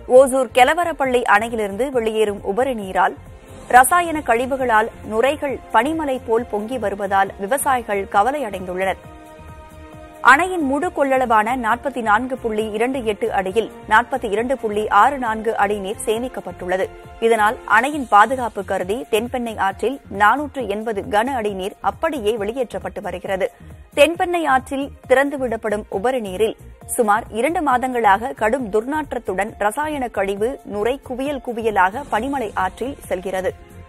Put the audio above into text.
ஓசூர் கெலவரப்பள்ளி அணையிலிருந்து வெளியேறும் உபரி நீரால் ரசாயன கழிவுகளால் நுரைகள் பனிமலை போல் பொங்கி வருவதால் விவசாயிகள் கவலை அடைந்துள்ளனர் அணையின் முழு கொள்ளளவான நாற்பத்தி நான்கு புள்ளி இரண்டு எட்டு அடியில் நாற்பத்தி இரண்டு புள்ளி ஆறு நான்கு அடி நீர் சேமிக்கப்பட்டுள்ளது இதனால் அணையின் பாதுகாப்பு கருதி தென்பெண்ணை ஆற்றில் நானூற்று எண்பது கன அடி நீர் அப்படியே வெளியேற்றப்பட்டு வருகிறது தென்பெண்ணை ஆற்றில் திறந்துவிடப்படும் உபரி நீரில் சுமார் இரண்டு மாதங்களாக கடும் துர்நாற்றத்துடன் ரசாயன கழிவு நுரை குவியல் குவியலாக பனிமலை ஆற்றில் செல்கிறது